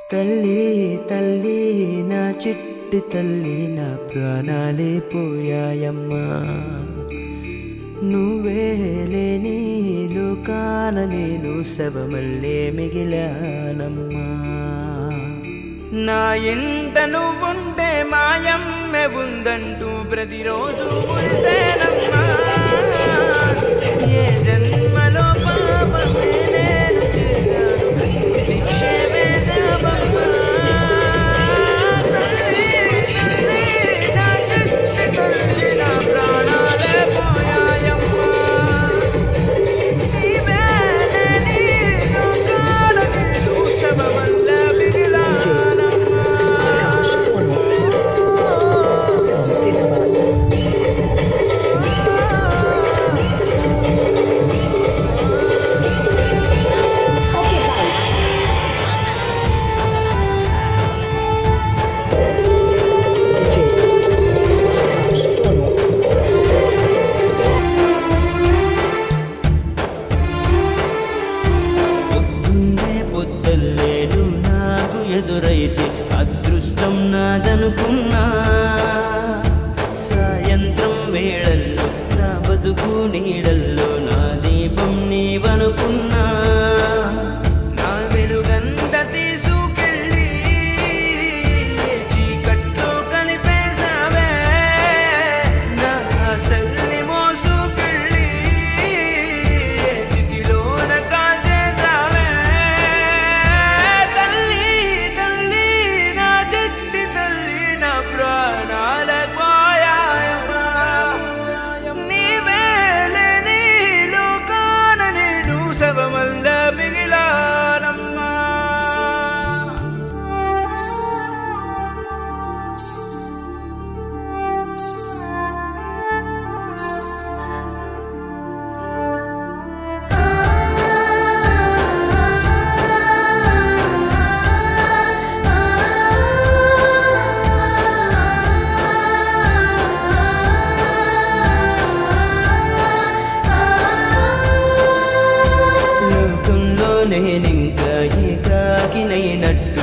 తల్లి తల్లి నా చిట్టి తల్లి నా ప్రాణాలే పోయాయమ్మా నువ్వే లేని లోకాన నేను శవమల్లే మిగిలానమ్మా నా ఇంట నువ్వుంటే మాయమ్మె ఉందంటూ ప్రతిరోజు మురిసేనమ్మా ఏ జన్మలో పాపమే నేను చేశాను ఈ శిక్షే వేశావమ్మా తల్లి తల్లి నా చిట్టి తల్లి నా ప్రాణాలే పోయాయమ్మా నీవే లేని లోకాన నేను శవమల్ల మిగిలానమ్మా పొద్దున్నే పొద్దుల్లేను నాకు ఎదురైతే అదృష్టం నాదనుకున్నా సాయంత్రం వేళల్లో నా బతుకు నీడల్లో నా దీపం నీవనుకున్నా నా వెలుగంత తీసుకెళ్ళి చీకట్లో కనిపేశావే నా ఆశల్ని మోసుకెళ్ళి చితిలోన కాల్చేశావే తల్లి తల్లి నా చెట్టి తల్లి నా ప్రాణాల పోయాయమ్మా నీవే లేని లోకాన నేను శవమల్ల మిగిలానమ్మా లోకంలో నేనింకా ఏకాకినైనట్టు